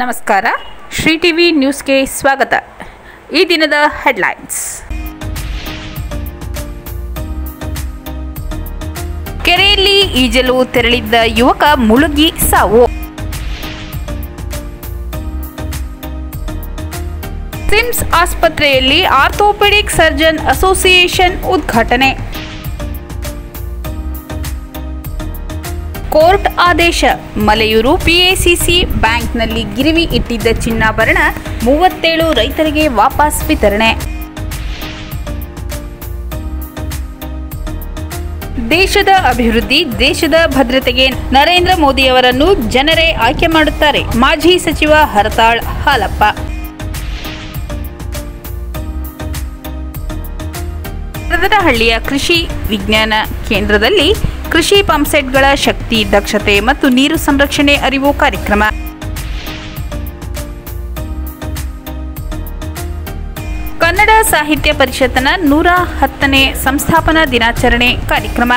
ನಮಸ್ಕಾರ ಶ್ರೀ ಟಿವಿ ನ್ಯೂಸ್ಗೆ ಸ್ವಾಗತ ಈ ದಿನದ ಹೆಡ್ಲೈನ್ಸ್ ಕೆರೆಯಲ್ಲಿ ಈಜಲು ತೆರಳಿದ್ದ ಯುವಕ ಮುಳುಗಿ ಸಾವು ಸಿಮ್ಸ್ ಆಸ್ಪತ್ರೆಯಲ್ಲಿ ಆರ್ಥೋಪೆಡಿಕ್ ಸರ್ಜನ್ ಅಸೋಸಿಯೇಷನ್ ಉದ್ಘಾಟನೆ ಕೋರ್ಟ್ ಆದೇಶ ಮಲೆಯೂರು ಪಿಎಸಿಸಿ ಬ್ಯಾಂಕ್ನಲ್ಲಿ ಗಿರಿವಿ ಇಟ್ಟಿದ್ದ ಚಿನ್ನಾಭರಣ ಮೂವತ್ತೇಳು ರೈತರಿಗೆ ವಾಪಸ್ ವಿತರಣೆ ದೇಶದ ಅಭಿವೃದ್ಧಿ ದೇಶದ ಭದ್ರತೆಗೆ ನರೇಂದ್ರ ಮೋದಿಯವರನ್ನು ಜನರೇ ಆಯ್ಕೆ ಮಾಡುತ್ತಾರೆ ಮಾಜಿ ಸಚಿವ ಹರತಾಳ್ ಹಾಲಪ್ಪ ಹಳ್ಳಿಯ ಕೃಷಿ ವಿಜ್ಞಾನ ಕೇಂದ್ರದಲ್ಲಿ ಕೃಷಿ ಪಂಪ್ಸೆಟ್ಗಳ ಶಕ್ತಿ ದಕ್ಷತೆ ಮತ್ತು ನೀರು ಸಂರಕ್ಷಣೆ ಅರಿವು ಕಾರ್ಯಕ್ರಮ ಕನ್ನಡ ಸಾಹಿತ್ಯ ಪರಿಷತ್ನ ನೂರ ಹತ್ತನೇ ಸಂಸ್ಥಾಪನಾ ದಿನಾಚರಣೆ ಕಾರ್ಯಕ್ರಮ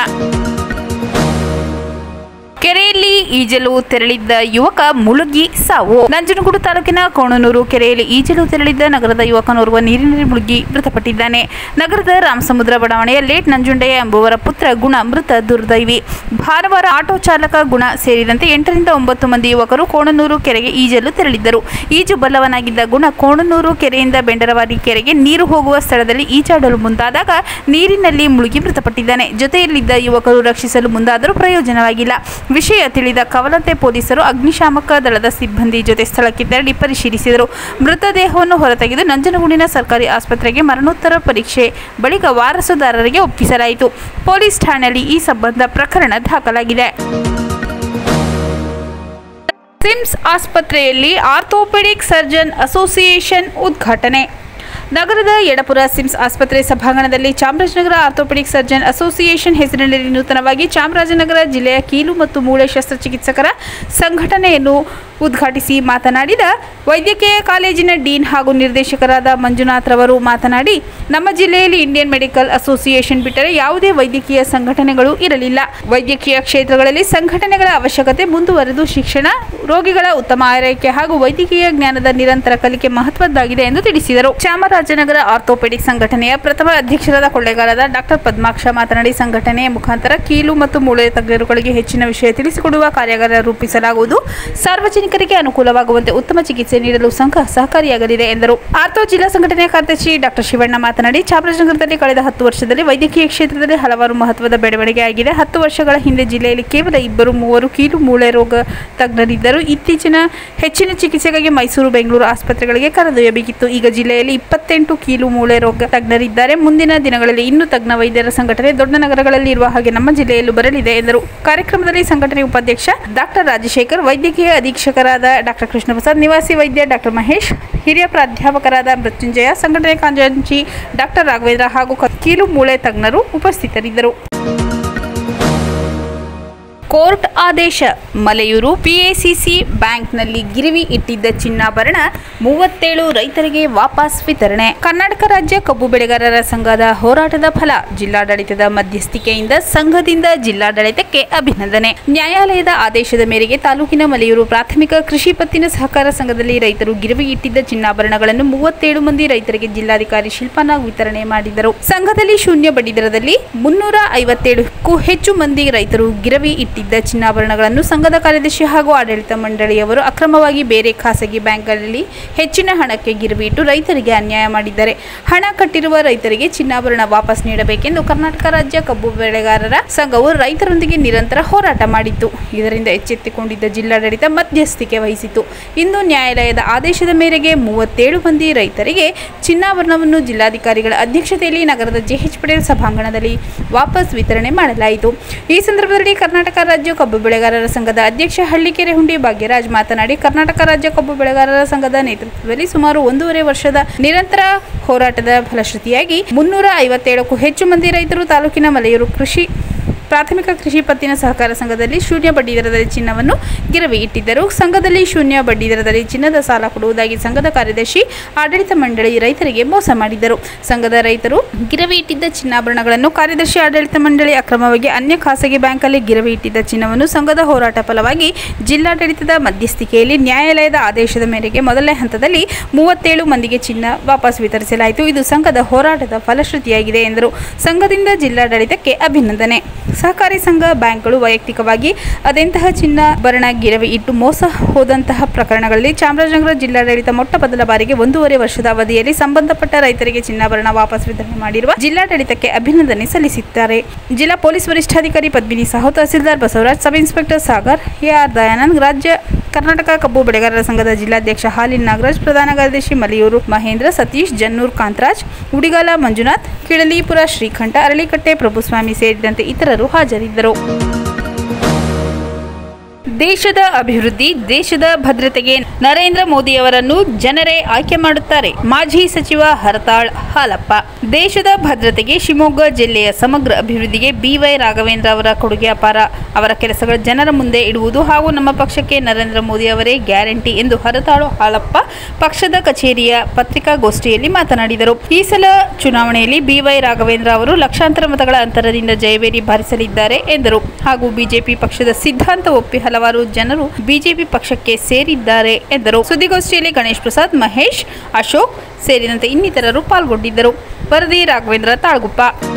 ಕೆರೆಯಲ್ಲಿ ಈಜಲು ತೆರಳಿದ್ದ ಯುವಕ ಮುಳುಗಿ ಸಾವು ನಂಜನಗೂಡು ತಾಲೂಕಿನ ಕೋಣನೂರು ಕೆರೆಯಲ್ಲಿ ಈಜಲು ತೆರಳಿದ್ದ ನಗರದ ಯುವಕನೋರ್ವ ನೀರಿನಲ್ಲಿ ಮುಳುಗಿ ಮೃತಪಟ್ಟಿದ್ದಾನೆ ನಗರದ ರಾಮಸಮುದ್ರ ಬಡಾವಣೆಯ ಲೇಟ್ ನಂಜುಂಡಯ್ಯ ಎಂಬುವರ ಪುತ್ರ ಗುಣ ಮೃತ ದುರ್ದೈವಿ ಭಾನುವಾರ ಆಟೋ ಚಾಲಕ ಗುಣ ಸೇರಿದಂತೆ ಎಂಟರಿಂದ ಒಂಬತ್ತು ಮಂದಿ ಯುವಕರು ಕೋಣನೂರು ಕೆರೆಗೆ ಈಜಲು ತೆರಳಿದ್ದರು ಈಜು ಬಲ್ಲವನಾಗಿದ್ದ ಗುಣ ಕೋಣನೂರು ಕೆರೆಯಿಂದ ಬೆಂಡರವಾಡಿ ಕೆರೆಗೆ ನೀರು ಹೋಗುವ ಸ್ಥಳದಲ್ಲಿ ಈಜಾಡಲು ಮುಂದಾದಾಗ ನೀರಿನಲ್ಲಿ ಮುಳುಗಿ ಮೃತಪಟ್ಟಿದ್ದಾನೆ ಜೊತೆಯಲ್ಲಿದ್ದ ಯುವಕರು ರಕ್ಷಿಸಲು ಮುಂದಾದರೂ ಪ್ರಯೋಜನವಾಗಿಲ್ಲ ವಿಷಯ ತಿಳಿದ ಕವಲತೆ ಪೊಲೀಸರು ಅಗ್ನಿಶಾಮಕ ದಳದ ಸಿಬ್ಬಂದಿ ಜೊತೆ ಸ್ಥಳಕ್ಕೆ ತೆರಳಿ ಪರಿಶೀಲಿಸಿದರು ಮೃತದೇಹವನ್ನು ಹೊರತೆಗೆದು ನಂಜನಗೂಡಿನ ಸರ್ಕಾರಿ ಆಸ್ಪತ್ರೆಗೆ ಮರಣೋತ್ತರ ಪರೀಕ್ಷೆ ಬಳಿಕ ವಾರಸುದಾರರಿಗೆ ಒಪ್ಪಿಸಲಾಯಿತು ಪೊಲೀಸ್ ಠಾಣೆಯಲ್ಲಿ ಈ ಸಂಬಂಧ ಪ್ರಕರಣ ದಾಖಲಾಗಿದೆ ಸಿಮ್ಸ್ ಆಸ್ಪತ್ರೆಯಲ್ಲಿ ಆರ್ಥೋಪೆಡಿಕ್ ಸರ್ಜನ್ ಅಸೋಸಿಯೇಷನ್ ಉದ್ಘಾಟನೆ ನಗರದ ಯಡಪುರ ಸಿಮ್ಸ್ ಆಸ್ಪತ್ರೆ ಸಭಾಂಗಣದಲ್ಲಿ ಚಾಮರಾಜನಗರ ಆರ್ಥೋಪೆಡಿಕ್ ಸರ್ಜನ್ ಅಸೋಸಿಯೇಷನ್ ಹೆಸರಿನಲ್ಲಿ ನೂತನವಾಗಿ ಚಾಮರಾಜನಗರ ಜಿಲ್ಲೆಯ ಕೀಲು ಮತ್ತು ಮೂಳೆ ಶಸ್ತ್ರಚಿಕಿತ್ಸಕರ ಸಂಘಟನೆಯನ್ನು ಉದ್ಘಾಟಿಸಿ ಮಾತನಾಡಿದ ವೈದ್ಯಕೀಯ ಕಾಲೇಜಿನ ಡೀನ್ ಹಾಗೂ ನಿರ್ದೇಶಕರಾದ ಮಂಜುನಾಥ್ ರವರು ಮಾತನಾಡಿ ನಮ್ಮ ಜಿಲ್ಲೆಯಲ್ಲಿ ಇಂಡಿಯನ್ ಮೆಡಿಕಲ್ ಅಸೋಸಿಯೇಷನ್ ಬಿಟ್ಟರೆ ಯಾವುದೇ ವೈದ್ಯಕೀಯ ಸಂಘಟನೆಗಳು ಇರಲಿಲ್ಲ ವೈದ್ಯಕೀಯ ಕ್ಷೇತ್ರಗಳಲ್ಲಿ ಸಂಘಟನೆಗಳ ಅವಶ್ಯಕತೆ ಮುಂದುವರೆದು ಶಿಕ್ಷಣ ರೋಗಿಗಳ ಉತ್ತಮ ಆರೈಕೆ ಹಾಗೂ ವೈದ್ಯಕೀಯ ಜ್ಞಾನದ ನಿರಂತರ ಕಲಿಕೆ ಮಹತ್ವದ್ದಾಗಿದೆ ಎಂದು ತಿಳಿಸಿದರು ಚಾಮರಾಜನಗರ ಆರ್ಥೋಪೆಡಿಕ್ ಸಂಘಟನೆಯ ಪ್ರಥಮ ಅಧ್ಯಕ್ಷರಾದ ಕೊಳ್ಳೇಗಾಲದ ಡಾಕ್ಟರ್ ಪದ್ಮಾಕ್ಷ ಮಾತನಾಡಿ ಸಂಘಟನೆಯ ಮುಖಾಂತರ ಕೀಲು ಮತ್ತು ಮೂಳೆ ತಜ್ಞರುಗಳಿಗೆ ಹೆಚ್ಚಿನ ವಿಷಯ ತಿಳಿಸಿಕೊಡುವ ಕಾರ್ಯಾಗಾರ ರೂಪಿಸಲಾಗುವುದು ಸಾರ್ವಜನಿಕರಿಗೆ ಅನುಕೂಲವಾಗುವಂತೆ ಉತ್ತಮ ಚಿಕಿತ್ಸೆ ನೀಡಲು ಸಂಘ ಸಹಕಾರಿಯಾಗಲಿದೆ ಎಂದರು ಆರ್ಥೋ ಜಿಲ್ಲಾ ಸಂಘಟನೆಯ ಕಾರ್ಯದರ್ಶಿ ಡಾಕ್ಟರ್ ಶಿವಣ್ಣ ಮಾತನಾಡಿ ಚಾಮರಾಜನಗರದಲ್ಲಿ ಕಳೆದ ಹತ್ತು ವರ್ಷದಲ್ಲಿ ವೈದ್ಯಕೀಯ ಕ್ಷೇತ್ರದಲ್ಲಿ ಹಲವಾರು ಮಹತ್ವದ ಬೆಳವಣಿಗೆ ಆಗಿದೆ ಹತ್ತು ವರ್ಷಗಳ ಹಿಂದೆ ಜಿಲ್ಲೆಯಲ್ಲಿ ಕೇವಲ ಇಬ್ಬರು ಮೂವರು ಕೀಲು ಮೂಳೆ ರೋಗ ತಜ್ಞರಿದ್ದರು ಇತ್ತೀಚಿನ ಹೆಚ್ಚಿನ ಚಿಕಿತ್ಸೆಗಾಗಿ ಮೈಸೂರು ಬೆಂಗಳೂರು ಆಸ್ಪತ್ರೆಗಳಿಗೆ ಕರೆದೊಯ್ಯಬೇಕಿತ್ತು ಈಗ ಜಿಲ್ಲೆಯಲ್ಲಿ ಇಪ್ಪತ್ತೆಂಟು ಕೀಲು ಮೂಳೆ ರೋಗ ತಜ್ಞರಿದ್ದಾರೆ ಮುಂದಿನ ದಿನಗಳಲ್ಲಿ ಇನ್ನೂ ತಜ್ಞ ವೈದ್ಯರ ಸಂಘಟನೆ ದೊಡ್ಡ ನಗರಗಳಲ್ಲಿ ಇರುವ ಹಾಗೆ ನಮ್ಮ ಜಿಲ್ಲೆಯಲ್ಲೂ ಬರಲಿದೆ ಎಂದರು ಕಾರ್ಯಕ್ರಮದಲ್ಲಿ ಸಂಘಟನೆ ಉಪಾಧ್ಯಕ್ಷ ಡಾಕ್ಟರ್ ರಾಜಶೇಖರ್ ವೈದ್ಯಕೀಯ ಅಧೀಕ್ಷಕರಾದ ಡಾಕ್ಟರ್ ಕೃಷ್ಣಪ್ರಸಾದ್ ನಿವಾಸಿ ವೈದ್ಯ ಡಾಕ್ಟರ್ ಮಹೇಶ್ ಹಿರಿಯ ಪ್ರಾಧ್ಯಾಪಕರಾದ ಮೃತ್ಯುಂಜಯ ಸಂಘಟನೆ ಖಜಾಂಚಿ ಡಾಕ್ಟರ್ ರಾಘವೇಂದ್ರ ಹಾಗೂ ಕೀಲು ಮೂಳೆ ತಜ್ಞರು ಉಪಸ್ಥಿತರಿದ್ದರು ಕೋರ್ಟ್ ಆದೇಶ ಮಲೆಯೂರು ಪಿಎಸಿಸಿ ಬ್ಯಾಂಕ್ನಲ್ಲಿ ಗಿರಿವಿ ಇಟ್ಟಿದ್ದ ಚಿನ್ನಾಭರಣ ಮೂವತ್ತೇಳು ರೈತರಿಗೆ ವಾಪಸ್ ವಿತರಣೆ ಕರ್ನಾಟಕ ರಾಜ್ಯ ಕಬ್ಬು ಬೆಳೆಗಾರರ ಸಂಘದ ಹೋರಾಟದ ಫಲ ಜಿಲ್ಲಾಡಳಿತದ ಮಧ್ಯಸ್ಥಿಕೆಯಿಂದ ಸಂಘದಿಂದ ಜಿಲ್ಲಾಡಳಿತಕ್ಕೆ ಅಭಿನಂದನೆ ನ್ಯಾಯಾಲಯದ ಆದೇಶದ ಮೇರೆಗೆ ತಾಲೂಕಿನ ಮಲೆಯೂರು ಪ್ರಾಥಮಿಕ ಕೃಷಿ ಪತ್ತಿನ ಸಹಕಾರ ಸಂಘದಲ್ಲಿ ರೈತರು ಗಿರಿವಿ ಇಟ್ಟಿದ್ದ ಚಿನ್ನಾಭರಣಗಳನ್ನು ಮೂವತ್ತೇಳು ಮಂದಿ ರೈತರಿಗೆ ಜಿಲ್ಲಾಧಿಕಾರಿ ಶಿಲ್ಪಾನಾಗ್ ವಿತರಣೆ ಮಾಡಿದರು ಸಂಘದಲ್ಲಿ ಶೂನ್ಯ ಬಡ್ಡಿ ದರದಲ್ಲಿ ಮುನ್ನೂರ ಐವತ್ತೇಳಕ್ಕೂ ಹೆಚ್ಚು ಮಂದಿ ರೈತರು ಗಿರವಿ ಇಟ್ಟಿದ್ದ ಚಿನ್ನಾಭರಣಗಳನ್ನು ಸಂಘದ ಕಾರ್ಯದರ್ಶಿ ಹಾಗೂ ಆಡಳಿತ ಮಂಡಳಿಯವರು ಅಕ್ರಮವಾಗಿ ಬೇರೆ ಖಾಸಗಿ ಬ್ಯಾಂಕ್ಗಳಲ್ಲಿ ಹೆಚ್ಚಿನ ಹಣಕ್ಕೆ ಗಿರವಿ ಇಟ್ಟು ರೈತರಿಗೆ ಅನ್ಯಾಯ ಮಾಡಿದ್ದಾರೆ ಹಣ ಕಟ್ಟಿರುವ ರೈತರಿಗೆ ಚಿನ್ನಾಭರಣ ವಾಪಸ್ ನೀಡಬೇಕೆಂದು ಕರ್ನಾಟಕ ರಾಜ್ಯ ಕಬ್ಬು ಬೆಳೆಗಾರರ ಸಂಘವು ರೈತರೊಂದಿಗೆ ನಿರಂತರ ಹೋರಾಟ ಮಾಡಿತ್ತು ಇದರಿಂದ ಎಚ್ಚೆತ್ತುಕೊಂಡಿದ್ದ ಜಿಲ್ಲಾಡಳಿತ ಮಧ್ಯಸ್ಥಿಕೆ ವಹಿಸಿತು ಇಂದು ನ್ಯಾಯಾಲಯದ ಆದೇಶದ ಮೇರೆಗೆ ಮೂವತ್ತೇಳು ಮಂದಿ ರೈತರಿಗೆ ಚಿನ್ನಾಭರಣವನ್ನು ಜಿಲ್ಲಾಧಿಕಾರಿಗಳ ಅಧ್ಯಕ್ಷತೆಯಲ್ಲಿ ನಗರದ ಜೆಎಚ್ ಪಟೇಲ್ ಸಭಾಂಗಣದಲ್ಲಿ ವಾಪಸ್ ವಿತರಣೆ ಮಾಡಲಾಯಿತು ಈ ಸಂದರ್ಭದಲ್ಲಿ ಕರ್ನಾಟಕ ರಾಜ್ಯ ಕಬ್ಬು ಬೆಳೆಗಾರರ ಸಂಘದ ಅಧ್ಯಕ್ಷ ಹಳ್ಳಿಕೆರೆ ಹುಂಡಿ ಭಾಗ್ಯರಾಜ್ ಮಾತನಾಡಿ ಕರ್ನಾಟಕ ರಾಜ್ಯ ಕಬ್ಬು ಬೆಳೆಗಾರರ ಸಂಘದ ನೇತೃತ್ವದಲ್ಲಿ ಸುಮಾರು ಒಂದೂವರೆ ವರ್ಷದ ನಿರಂತರ ಹೋರಾಟದ ಫಲಶ್ರುತಿಯಾಗಿ ಮುನ್ನೂರ ಐವತ್ತೇಳಕ್ಕೂ ಹೆಚ್ಚು ಮಂದಿ ರೈತರು ತಾಲೂಕಿನ ಮಲೆಯೂರು ಕೃಷಿ ಪ್ರಾಥಮಿಕ ಕೃಷಿ ಪತ್ತಿನ ಸಹಕಾರ ಸಂಘದಲ್ಲಿ ಶೂನ್ಯ ಬಡ್ಡಿ ದರದಲ್ಲಿ ಚಿನ್ನವನ್ನು ಗಿರವಿ ಇಟ್ಟಿದ್ದರು ಸಂಘದಲ್ಲಿ ಶೂನ್ಯ ಬಡ್ಡಿ ದರದಲ್ಲಿ ಚಿನ್ನದ ಸಾಲ ಕೊಡುವುದಾಗಿ ಸಂಘದ ಕಾರ್ಯದರ್ಶಿ ಆಡಳಿತ ಮಂಡಳಿ ರೈತರಿಗೆ ಮೋಸ ಮಾಡಿದ್ದರು ಸಂಘದ ರೈತರು ಗಿರವಿ ಇಟ್ಟಿದ್ದ ಚಿನ್ನಾಭರಣಗಳನ್ನು ಕಾರ್ಯದರ್ಶಿ ಆಡಳಿತ ಮಂಡಳಿ ಅಕ್ರಮವಾಗಿ ಅನ್ಯ ಖಾಸಗಿ ಬ್ಯಾಂಕಲ್ಲಿ ಗಿರವಿ ಇಟ್ಟಿದ್ದ ಚಿನ್ನವನ್ನು ಸಂಘದ ಹೋರಾಟ ಫಲವಾಗಿ ಜಿಲ್ಲಾಡಳಿತದ ಮಧ್ಯಸ್ಥಿಕೆಯಲ್ಲಿ ನ್ಯಾಯಾಲಯದ ಆದೇಶದ ಮೇರೆಗೆ ಮೊದಲನೇ ಹಂತದಲ್ಲಿ ಮೂವತ್ತೇಳು ಮಂದಿಗೆ ಚಿನ್ನ ವಾಪಸ್ ವಿತರಿಸಲಾಯಿತು ಇದು ಸಂಘದ ಹೋರಾಟದ ಫಲಶ್ರುತಿಯಾಗಿದೆ ಎಂದರು ಸಂಘದಿಂದ ಜಿಲ್ಲಾಡಳಿತಕ್ಕೆ ಅಭಿನಂದನೆ ಸಹಕಾರಿ ಸಂಘ ಬ್ಯಾಂಕ್ಗಳು ವೈಯಕ್ತಿಕವಾಗಿ ಅದೆಂತಹ ಚಿನ್ನಾಭರಣ ಗಿರವಿ ಇಟ್ಟು ಮೋಸ ಹೋದಂತಹ ಪ್ರಕರಣಗಳಲ್ಲಿ ಚಾಮರಾಜನಗರ ಜಿಲ್ಲಾಡಳಿತ ಮೊಟ್ಟ ಮೊದಲ ಬಾರಿಗೆ ಒಂದೂವರೆ ವರ್ಷದ ಅವಧಿಯಲ್ಲಿ ಸಂಬಂಧಪಟ್ಟ ರೈತರಿಗೆ ಚಿನ್ನಾಭರಣ ವಾಪಸ್ ವಿತರಣೆ ಮಾಡಿರುವ ಜಿಲ್ಲಾಡಳಿತಕ್ಕೆ ಅಭಿನಂದನೆ ಸಲ್ಲಿಸಿದ್ದಾರೆ ಜಿಲ್ಲಾ ಪೊಲೀಸ್ ವರಿಷ್ಠಾಧಿಕಾರಿ ಪದ್ಮಿನಿ ಸಾಹು ತಹಸೀಲ್ದಾರ್ Basavaraj sub inspector Sagar AR Dayanand ರಾಜ್ಯ ಕರ್ನಾಟಕ ಕಬ್ಬು ಬೆಳೆಗಾರರ ಸಂಘದ ಜಿಲ್ಲಾಧ್ಯಕ್ಷ ಹಾಲಿನ ನಾಗರಾಜ್ ಪ್ರಧಾನ ಕಾರ್ಯದರ್ಶಿ ಮಲಿಯೂರು ಮಹೇಂದ್ರ ಸತೀಶ್ ಜನ್ನೂರ್ ಕಾಂತರಾಜ್ ಉಡಿಗಾಲ ಮಂಜುನಾಥ್ ಕಿಳಲೀಪುರ ಶ್ರೀಕಂಠ ಅರಳಿಕಟ್ಟೆ ಪ್ರಭುಸ್ವಾಮಿ ಸೇರಿದಂತೆ ಇತರರು ಹಾಜರಿದ್ದರು ದೇಶದ ಅಭಿವೃದ್ಧಿ ದೇಶದ ಭದ್ರತೆಗೆ ನರೇಂದ್ರ ಮೋದಿಯವರನ್ನು ಜನರೇ ಆಯ್ಕೆ ಮಾಡುತ್ತಾರೆ ಮಾಜಿ ಸಚಿವ ಹರತಾಳ್ ಹಾಲಪ್ಪ ದೇಶದ ಭದ್ರತೆಗೆ ಶಿವಮೊಗ್ಗ ಜಿಲ್ಲೆಯ ಸಮಗ್ರ ಅಭಿವೃದ್ಧಿಗೆ ಬಿವೈ ರಾಘವೇಂದ್ರ ಅವರ ಕೊಡುಗೆ ಅಪಾರ ಅವರ ಕೆಲಸಗಳ ಜನರ ಮುಂದೆ ಇಡುವುದು ಹಾಗೂ ನಮ್ಮ ಪಕ್ಷಕ್ಕೆ ನರೇಂದ್ರ ಮೋದಿ ಅವರೇ ಗ್ಯಾರಂಟಿ ಎಂದು ಹರತಾಳು ಹಾಲಪ್ಪ ಪಕ್ಷದ ಕಚೇರಿಯ ಪತ್ರಿಕಾಗೋಷ್ಠಿಯಲ್ಲಿ ಮಾತನಾಡಿದರು ಈ ಸಲ ಚುನಾವಣೆಯಲ್ಲಿ ಬಿವೈ ರಾಘವೇಂದ್ರ ಅವರು ಲಕ್ಷಾಂತರ ಮತಗಳ ಅಂತರದಿಂದ ಜಯವೇರಿ ಬಾರಿಸಲಿದ್ದಾರೆ ಎಂದರು ಹಾಗೂ ಬಿಜೆಪಿ ಪಕ್ಷದ ಸಿದ್ಧಾಂತ ಒಪ್ಪಿ ಹಲವಾರು ಜನರು ಬಿಜೆಪಿ ಪಕ್ಷಕ್ಕೆ ಸೇರಿದ್ದಾರೆ ಎಂದರು ಸುದ್ದಿಗೋಷ್ಠಿಯಲ್ಲಿ ಗಣೇಶ್ ಪ್ರಸಾದ್ ಮಹೇಶ್ ಅಶೋಕ್ ಸೇರಿದಂತೆ ಇನ್ನಿತರರು ಪಾಲ್ಗೊಂಡಿದ್ದರು ವರದಿ ರಾಘವೇಂದ್ರ ತಾಳ್ಗುಪ್ಪ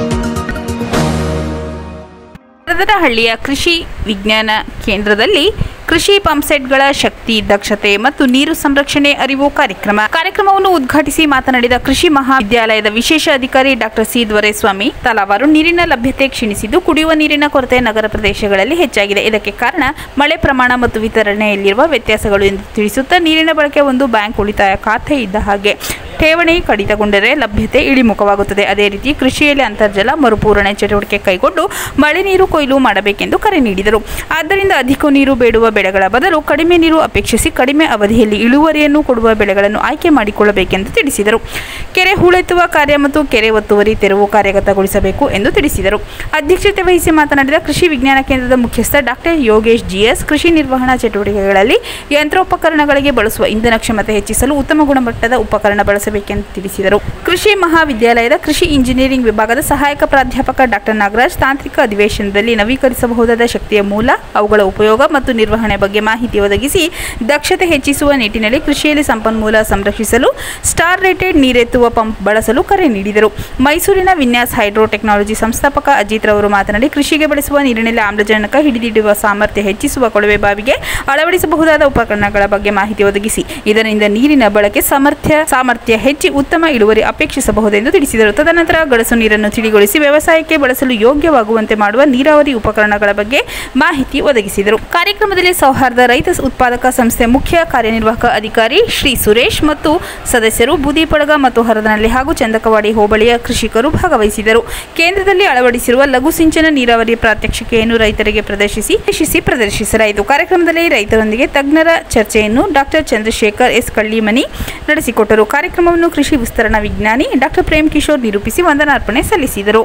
ವರದನಹಳ್ಳಿಯ ಕೃಷಿ ವಿಜ್ಞಾನ ಕೇಂದ್ರದಲ್ಲಿ ಕೃಷಿ ಪಂಪ್ಸೆಟ್ಗಳ ಶಕ್ತಿ ದಕ್ಷತೆ ಮತ್ತು ನೀರು ಸಂರಕ್ಷಣೆ ಅರಿವು ಕಾರ್ಯಕ್ರಮ ಕಾರ್ಯಕ್ರಮವನ್ನು ಉದ್ಘಾಟಿಸಿ ಮಾತನಾಡಿದ ಕೃಷಿ ಮಹಾವಿದ್ಯಾಲಯದ ವಿಶೇಷ ಅಧಿಕಾರಿ ಡಾಕ್ಟರ್ ಸಿ ದೊರೆಸ್ವಾಮಿ ತಲಾವಾರು ನೀರಿನ ಲಭ್ಯತೆ ಕ್ಷೀಣಿಸಿದ್ದು ಕುಡಿಯುವ ನೀರಿನ ಕೊರತೆ ನಗರ ಪ್ರದೇಶಗಳಲ್ಲಿ ಹೆಚ್ಚಾಗಿದೆ ಇದಕ್ಕೆ ಕಾರಣ ಮಳೆ ಪ್ರಮಾಣ ಮತ್ತು ವಿತರಣೆಯಲ್ಲಿರುವ ವ್ಯತ್ಯಾಸಗಳು ಎಂದು ತಿಳಿಸುತ್ತಾ ನೀರಿನ ಬಳಕೆ ಒಂದು ಬ್ಯಾಂಕ್ ಉಳಿತಾಯ ಖಾತೆ ಇದ್ದ ಹಾಗೆ ಠೇವಣಿ ಕಡಿತಗೊಂಡರೆ ಲಭ್ಯತೆ ಇಳಿಮುಖವಾಗುತ್ತದೆ ಅದೇ ರೀತಿ ಕೃಷಿಯಲ್ಲಿ ಅಂತರ್ಜಲ ಮರುಪೂರಣೆ ಚಟುವಟಿಕೆ ಕೈಗೊಂಡು ಮಳೆ ನೀರು ಕೊಯ್ಲು ಮಾಡಬೇಕೆಂದು ಕರೆ ನೀಡಿದರು ಆದ್ದರಿಂದ ಅಧಿಕ ನೀರು ಬೇಡುವ ಬೆಳೆಗಳ ಬದಲು ಕಡಿಮೆ ನೀರು ಅಪೇಕ್ಷಿಸಿ ಕಡಿಮೆ ಅವಧಿಯಲ್ಲಿ ಇಳುವರಿಯನ್ನು ಕೊಡುವ ಬೆಳೆಗಳನ್ನು ಆಯ್ಕೆ ಮಾಡಿಕೊಳ್ಳಬೇಕೆಂದು ತಿಳಿಸಿದರು ಕೆರೆ ಹೂಳೆತ್ತುವ ಕಾರ್ಯ ಮತ್ತು ಕೆರೆ ಒತ್ತುವರಿ ತೆರವು ಕಾರ್ಯಗತಗೊಳಿಸಬೇಕು ಎಂದು ತಿಳಿಸಿದರು ಅಧ್ಯಕ್ಷತೆ ವಹಿಸಿ ಮಾತನಾಡಿದ ಕೃಷಿ ವಿಜ್ಞಾನ ಕೇಂದ್ರದ ಮುಖ್ಯಸ್ಥ ಡಾಕ್ಟರ್ ಯೋಗೇಶ್ ಜಿಎಸ್ ಕೃಷಿ ನಿರ್ವಹಣಾ ಚಟುವಟಿಕೆಗಳಲ್ಲಿ ಯಂತ್ರೋಪಕರಣಗಳಿಗೆ ಬಳಸುವ ಇಂಧನ ಕ್ಷಮತೆ ಹೆಚ್ಚಿಸಲು ಉತ್ತಮ ಗುಣಮಟ್ಟದ ಉಪಕರಣ ಬಳಸಬೇಕೆಂದು ತಿಳಿಸಿದರು ಕೃಷಿ ಮಹಾವಿದ್ಯಾಲಯದ ಕೃಷಿ ಇಂಜಿನಿಯರಿಂಗ್ ವಿಭಾಗದ ಸಹಾಯಕ ಪ್ರಾಧ್ಯಾಪಕ ಡಾಕ್ಟರ್ ನಾಗರಾಜ್ ತಾಂತ್ರಿಕ ಅಧಿವೇಶನದಲ್ಲಿ ನವೀಕರಿಸಬಹುದಾದ ಶಕ್ತಿಯ ಮೂಲ ಅವುಗಳ ಉಪಯೋಗ ಮತ್ತು ನಿರ್ವಹಣೆ ಬಗ್ಗೆ ಮಾಹಿತಿ ಒದಗಿಸಿ ದಕ್ಷತೆ ಹೆಚ್ಚಿಸುವ ನಿಟ್ಟಿನಲ್ಲಿ ಕೃಷಿಯಲ್ಲಿ ಸಂಪನ್ಮೂಲ ಸಂರಕ್ಷಿಸಲು ಸ್ಟಾರ್ ರೇಟೆಡ್ ನೀರೆತ್ತುವ ಪಂಪ್ ಬಳಸಲು ಕರೆ ನೀಡಿದರು ಮೈಸೂರಿನ ವಿನ್ಯಾಸ್ ಹೈಡ್ರೋ ಟೆಕ್ನಾಲಜಿ ಸಂಸ್ಥಾಪಕ ಅಜಿತ್ ರವರು ಮಾತನಾಡಿ ಕೃಷಿಗೆ ಬಳಸುವ ನೀರಿನಲ್ಲಿ ಆಮ್ಲಜನಕ ಹಿಡಿದಿಡುವ ಸಾಮರ್ಥ್ಯ ಹೆಚ್ಚಿಸುವ ಕೊಳವೆ ಬಾವಿಗೆ ಅಳವಡಿಸಬಹುದಾದ ಉಪಕರಣಗಳ ಬಗ್ಗೆ ಮಾಹಿತಿ ಒದಗಿಸಿ ಇದರಿಂದ ನೀರಿನ ಬಳಕೆ ಸಾಮರ್ಥ್ಯ ಸಾಮರ್ಥ್ಯ ಹೆಚ್ಚಿ ಉತ್ತಮ ಇಳುವರಿ ಅಪೇಕ್ಷಿಸಬಹುದೆಂದು ತಿಳಿಸಿದರು ತದನಂತರ ಗಡಸು ನೀರನ್ನು ತಿಳಿಗೊಳಿಸಿ ವ್ಯವಸಾಯಕ್ಕೆ ಬಳಸಲು ಯೋಗ್ಯವಾಗುವಂತೆ ಮಾಡುವ ನೀರಾವರಿ ಉಪಕರಣಗಳ ಬಗ್ಗೆ ಮಾಹಿತಿ ಒದಗಿಸಿದರು ಕಾರ್ಯಕ್ರಮದಲ್ಲಿ ಸೌಹಾರ್ದ ರೈತ ಉತ್ಪಾದಕ ಸಂಸ್ಥೆ ಮುಖ್ಯ ಕಾರ್ಯನಿರ್ವಾಹಕ ಅಧಿಕಾರಿ ಶ್ರೀ ಸುರೇಶ್ ಮತ್ತು ಸದಸ್ಯರು ಬೂದಿಪಡಗ ಮತ್ತು ಹರದನಹಳ್ಳಿ ಹಾಗೂ ಚಂದಕವಾಡಿ ಹೋಬಳಿಯ ಕೃಷಿಕರು ಭಾಗವಹಿಸಿದರು ಕೇಂದ್ರದಲ್ಲಿ ಅಳವಡಿಸಿರುವ ಲಘು ಸಿಂಚನ ನೀರಾವರಿ ಪ್ರಾತ್ಯಕ್ಷಿಕೆಯನ್ನು ರೈತರಿಗೆ ಪ್ರದರ್ಶಿಸಿ ಯಶಸ್ವಿ ಪ್ರದರ್ಶಿಸಲಾಯಿತು ಕಾರ್ಯಕ್ರಮದಲ್ಲಿ ರೈತರೊಂದಿಗೆ ತಜ್ಞರ ಚರ್ಚೆಯನ್ನು ಡಾಕ್ಟರ್ ಚಂದ್ರಶೇಖರ್ ಎಸ್ ಕಳ್ಳಿಮನಿ ನಡೆಸಿಕೊಟ್ಟರು ಕಾರ್ಯಕ್ರಮವನ್ನು ಕೃಷಿ ವಿಸ್ತರಣಾ ವಿಜ್ಞಾನಿ ಡಾಕ್ಟರ್ ಪ್ರೇಮ್ ಕಿಶೋರ್ ನಿರೂಪಿಸಿ ವಂದನಾರ್ಪಣೆ ಸಲ್ಲಿಸಿದರು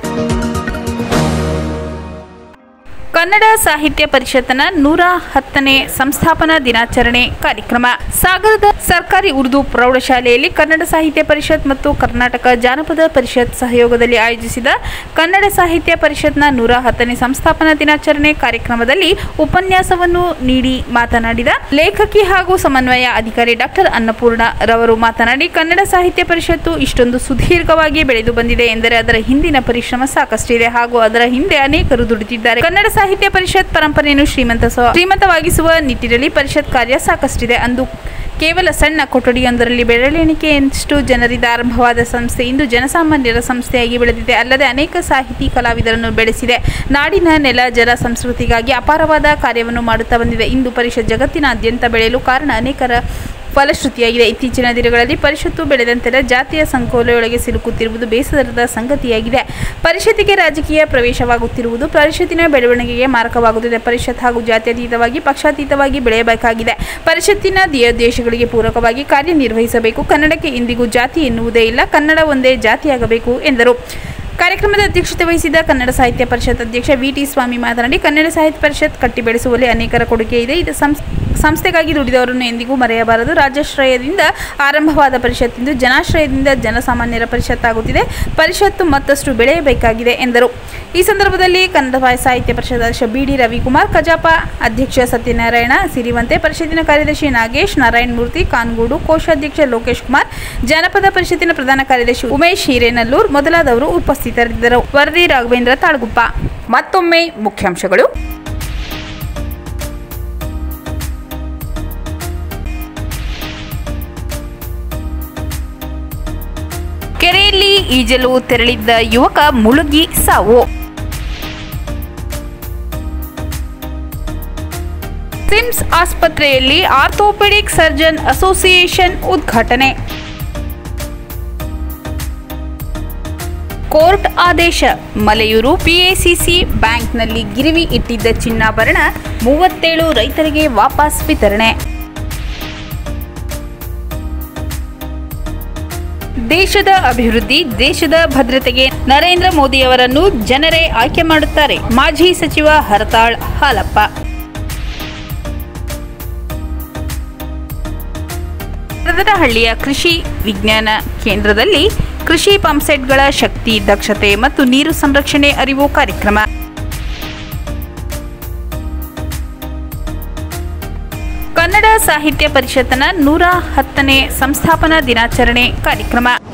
ಕನ್ನಡ ಸಾಹಿತ್ಯ ಪರಿಷತ್ನ ನೂರ ಹತ್ತನೇ ಸಂಸ್ಥಾಪನಾ ದಿನಾಚರಣೆ ಕಾರ್ಯಕ್ರಮ ಸಾಗರದ ಸರ್ಕಾರಿ ಉರ್ದು ಪ್ರೌಢಶಾಲೆಯಲ್ಲಿ ಕನ್ನಡ ಸಾಹಿತ್ಯ ಪರಿಷತ್ ಮತ್ತು ಕರ್ನಾಟಕ ಜಾನಪದ ಪರಿಷತ್ ಸಹಯೋಗದಲ್ಲಿ ಆಯೋಜಿಸಿದ ಕನ್ನಡ ಸಾಹಿತ್ಯ ಪರಿಷತ್ನ ನೂರ ಹತ್ತನೇ ಸಂಸ್ಥಾಪನಾ ದಿನಾಚರಣೆ ಕಾರ್ಯಕ್ರಮದಲ್ಲಿ ಉಪನ್ಯಾಸವನ್ನು ನೀಡಿ ಮಾತನಾಡಿದ ಲೇಖಕಿ ಹಾಗೂ ಸಮನ್ವಯ ಅಧಿಕಾರಿ ಡಾಕ್ಟರ್ ಅನ್ನಪೂರ್ಣ ರವರು ಮಾತನಾಡಿ ಕನ್ನಡ ಸಾಹಿತ್ಯ ಪರಿಷತ್ತು ಇಷ್ಟೊಂದು ಸುದೀರ್ಘವಾಗಿ ಬೆಳೆದು ಬಂದಿದೆ ಎಂದರೆ ಅದರ ಹಿಂದಿನ ಪರಿಶ್ರಮ ಸಾಕಷ್ಟಿದೆ ಹಾಗೂ ಅದರ ಹಿಂದೆ ಅನೇಕರು ದುಡಿದಿದ್ದಾರೆ ಕನ್ನಡ ಸಾಹಿತ್ಯ ಪರಿಷತ್ ಪರಂಪರೆಯನ್ನು ಶ್ರೀಮಂತ ಶ್ರೀಮಂತವಾಗಿಸುವ ನಿಟ್ಟಿನಲ್ಲಿ ಪರಿಷತ್ ಕಾರ್ಯ ಸಾಕಷ್ಟಿದೆ ಅಂದು ಕೇವಲ ಸಣ್ಣ ಕೊಠಡಿಯೊಂದರಲ್ಲಿ ಬೆರಳೆಣಿಕೆಯಷ್ಟು ಜನರಿಂದ ಆರಂಭವಾದ ಸಂಸ್ಥೆ ಇಂದು ಜನಸಾಮಾನ್ಯರ ಸಂಸ್ಥೆಯಾಗಿ ಬೆಳೆದಿದೆ ಅಲ್ಲದೆ ಅನೇಕ ಸಾಹಿತಿ ಕಲಾವಿದರನ್ನು ಬೆಳೆಸಿದೆ ನಾಡಿನ ನೆಲ ಜಲ ಸಂಸ್ಕೃತಿಗಾಗಿ ಅಪಾರವಾದ ಕಾರ್ಯವನ್ನು ಮಾಡುತ್ತಾ ಬಂದಿದೆ ಇಂದು ಪರಿಷತ್ ಜಗತ್ತಿನಾದ್ಯಂತ ಬೆಳೆಯಲು ಕಾರಣ ಅನೇಕರ ಫಲಶ್ರುತಿಯಾಗಿದೆ ಇತ್ತೀಚಿನ ದಿನಗಳಲ್ಲಿ ಪರಿಷತ್ತು ಬೆಳೆದಂತೆಲ್ಲ ಜಾತಿಯ ಸಂಕೋಲೆಯೊಳಗೆ ಸಿಲುಕುತ್ತಿರುವುದು ಬೇಸರದ ಸಂಗತಿಯಾಗಿದೆ ಪರಿಷತ್ತಿಗೆ ರಾಜಕೀಯ ಪ್ರವೇಶವಾಗುತ್ತಿರುವುದು ಪರಿಷತ್ತಿನ ಬೆಳವಣಿಗೆಗೆ ಮಾರಕವಾಗುತ್ತಿದೆ ಪರಿಷತ್ ಹಾಗೂ ಜಾತ್ಯತೀತವಾಗಿ ಪಕ್ಷಾತೀತವಾಗಿ ಬೆಳೆಯಬೇಕಾಗಿದೆ ಪರಿಷತ್ತಿನ ಧ್ಯೇಯೋದ್ದೇಶಗಳಿಗೆ ಪೂರಕವಾಗಿ ಕಾರ್ಯನಿರ್ವಹಿಸಬೇಕು ಕನ್ನಡಕ್ಕೆ ಇಂದಿಗೂ ಜಾತಿ ಎನ್ನುವುದೇ ಇಲ್ಲ ಕನ್ನಡ ಒಂದೇ ಜಾತಿಯಾಗಬೇಕು ಎಂದರು ಕಾರ್ಯಕ್ರಮದ ಅಧ್ಯಕ್ಷತೆ ವಹಿಸಿದ ಕನ್ನಡ ಸಾಹಿತ್ಯ ಪರಿಷತ್ ಅಧ್ಯಕ್ಷ ವಿ ಟಿ ಸ್ವಾಮಿ ಮಾತನಾಡಿ ಕನ್ನಡ ಸಾಹಿತ್ಯ ಪರಿಷತ್ ಕಟ್ಟಿ ಬೆಳೆಸುವಲ್ಲಿ ಅನೇಕರ ಕೊಡುಗೆ ಇದೆ ಇದು ಸಂಸ್- ಸಂಸ್ಥೆಗಾಗಿ ದುಡಿದವರನ್ನು ಎಂದಿಗೂ ಮರೆಯಬಾರದು ರಾಜ್ಯಾಶ್ರಯದಿಂದ ಆರಂಭವಾದ ಪರಿಷತ್ ಇಂದು ಜನಾಶ್ರಯದಿಂದ ಜನಸಾಮಾನ್ಯರ ಪರಿಷತ್ ಆಗುತ್ತಿದೆ ಪರಿಷತ್ತು ಮತ್ತಷ್ಟು ಬೆಳೆಯಬೇಕಾಗಿದೆ ಎಂದರು ಈ ಸಂದರ್ಭದಲ್ಲಿ ಕನ್ನಡ ಸಾಹಿತ್ಯ ಪರಿಷತ್ ಅಧ್ಯಕ್ಷ ಬಿ ಡಿ ರವಿಕುಮಾರ್ ಕಜಾಪ ಅಧ್ಯಕ್ಷ ಸತ್ಯನಾರಾಯಣ ಸಿರಿವಂತೆ ಪರಿಷತ್ತಿನ ಕಾರ್ಯದರ್ಶಿ ನಾಗೇಶ್ ನಾರಾಯಣ ಮೂರ್ತಿ ಕಾನ್ಗೂಡು ಕೋಶಾಧ್ಯಕ್ಷ ಲೋಕೇಶ್ ಕುಮಾರ್ ಜನಪದ ಪರಿಷತ್ತಿನ ಪ್ರಧಾನ ಕಾರ್ಯದರ್ಶಿ ಉಮೇಶ್ ಹಿರೇನಲ್ಲೂರ್ ಮೊದಲಾದವರು ಉಪಸ್ಥಿತರಿದ್ದರು ವರದಿ ರಾಘವೇಂದ್ರ ತಾಳ್ಗುಪ್ಪ ಮತ್ತೊಮ್ಮೆ ಮುಖ್ಯಾಂಶಗಳು ಕೆರೆಯಲ್ಲಿ ಈಜಲು ತೆರಳಿದ್ದ ಯುವಕ ಮುಳುಗಿ ಸಾವು ಸಿಮ್ಸ್ ಆಸ್ಪತ್ರೆಯಲ್ಲಿ ಆರ್ಥೋಪೆಡಿಕ್ ಸರ್ಜನ್ ಅಸೋಸಿಯೇಷನ್ ಉದ್ಘಾಟನೆ ಕೋರ್ಟ್ ಆದೇಶ ಮಲೆಯೂರು ಪಿಎಸಿಸಿ ಬ್ಯಾಂಕ್ನಲ್ಲಿ ಗಿರಿವಿ ಇಟ್ಟಿದ್ದ ಚಿನ್ನಾಭರಣ ಮೂವತ್ತೇಳು ರೈತರಿಗೆ ವಾಪಸ್ ವಿತರಣೆ ದೇಶದ ಅಭಿವೃದ್ಧಿ ದೇಶದ ಭದ್ರತೆಗೆ ನರೇಂದ್ರ ಮೋದಿಯವರನ್ನು ಜನರೇ ಆಯ್ಕೆ ಮಾಡುತ್ತಾರೆ ಮಾಜಿ ಸಚಿವ ಹರತಾಳ್ ಹಾಲಪ್ಪ ಹಳ್ಳಿಯ ಕೃಷಿ ವಿಜ್ಞಾನ ಕೇಂದ್ರದಲ್ಲಿ ಕೃಷಿ ಪಂಪ್ಸೆಟ್ಗಳ ಶಕ್ತಿ ದಕ್ಷತೆ ಮತ್ತು ನೀರು ಸಂರಕ್ಷಣೆ ಅರಿವು ಕಾರ್ಯಕ್ರಮ ಕನ್ನಡ ಸಾಹಿತ್ಯ ಪರಿಷತ್ನ ನೂರ ಹತ್ತನೇ ಸಂಸ್ಥಾಪನಾ ದಿನಾಚರಣೆ ಕಾರ್ಯಕ್ರಮ